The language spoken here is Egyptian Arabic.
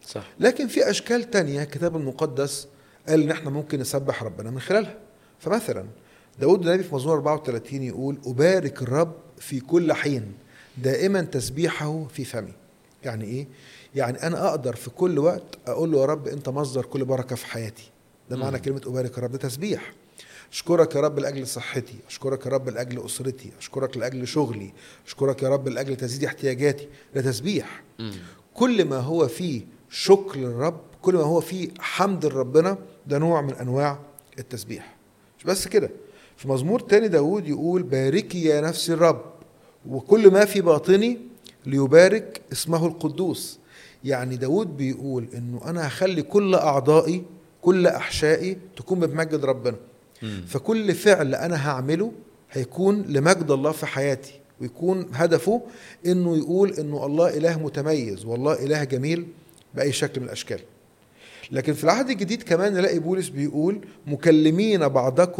صح لكن في اشكال تانية الكتاب المقدس قال ان احنا ممكن نسبح ربنا من خلالها فمثلا داود النبي في مزمور 34 يقول أبارك الرب في كل حين دائما تسبيحه في فمي يعني ايه يعني انا اقدر في كل وقت اقول له يا رب انت مصدر كل بركه في حياتي ده معنى مم. كلمه ابارك الرب ده تسبيح اشكرك يا رب لاجل صحتي اشكرك يا رب لاجل اسرتي اشكرك لاجل شغلي اشكرك يا رب لاجل تسديد احتياجاتي ده تسبيح مم. كل ما هو فيه شكر للرب كل ما هو فيه حمد لربنا ده نوع من انواع التسبيح مش بس كده في مزمور تاني داود يقول باركي يا نفسي الرب وكل ما في باطني ليبارك اسمه القدوس يعني داود بيقول انه انا هخلي كل اعضائي كل احشائي تكون بتمجد ربنا مم. فكل فعل انا هعمله هيكون لمجد الله في حياتي ويكون هدفه انه يقول انه الله اله متميز والله اله جميل باي شكل من الاشكال لكن في العهد الجديد كمان نلاقي بولس بيقول مكلمين بعضكم